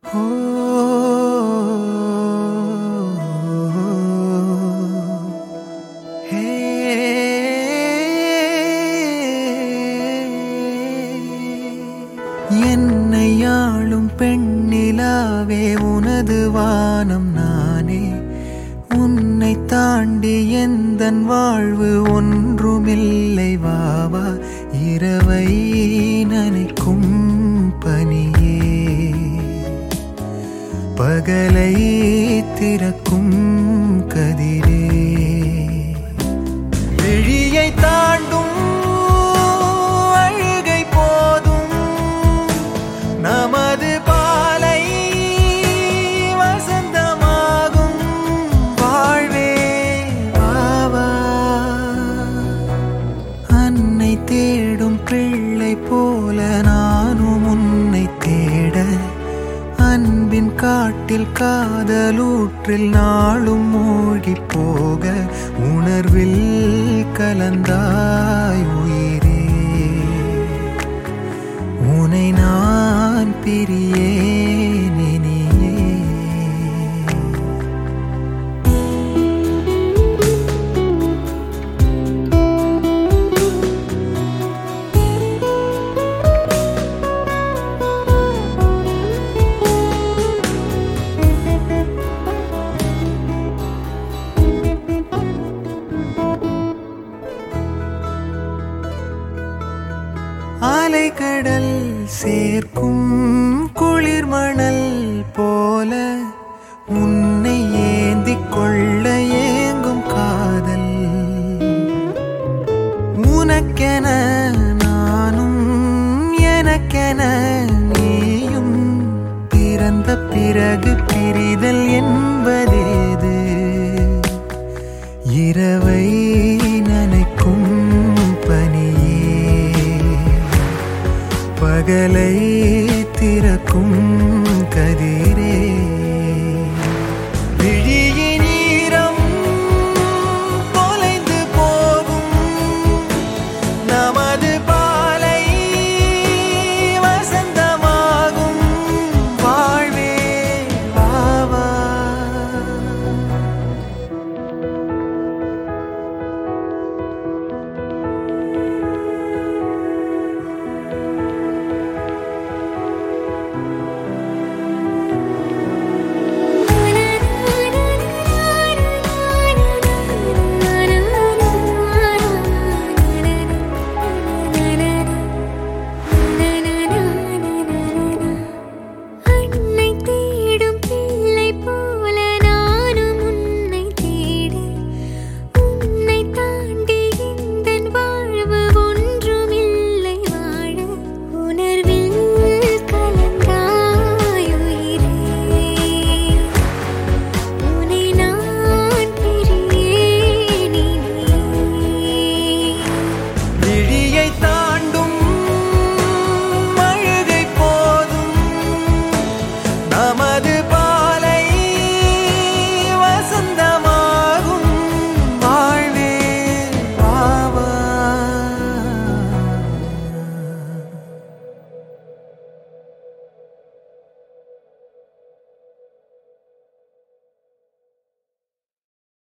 என்னை ஆளும் பெண்ணிலாவே உனது வானம் நானே உன்னை தாண்டி எந்தன் வாழ்வு ஒன்றுமில்லை வாவா இரவை நனைக்கும் பனியே பகலை திறக்கும் கதிரே விழியை தாண்டும் அழுகை போதும் நமது பாலை வசந்தமாகும் வாழ்வே வாவா அன்னை தேடும் பிள்ளை போல நானும் உன்னை தேட அன்பின் காட்டில் காதலூற்றில் நாளும் மூழ்கி போக உணர்வில் கலந்தாய் உயிரே உனை நான் பிரியேன் இனியே அலைக்கடல் சேர்க்கும் குளிர் மணல் போல உன்னை ஏந்திக் கொள்ள ஏங்கும் காதல் உனக்கென நானும் எனக்கென நீயும் பிறந்த பிறகு பிரிதல் என்பதேது இரவை நனைக்கும் பனியே பகலை திறக்கும்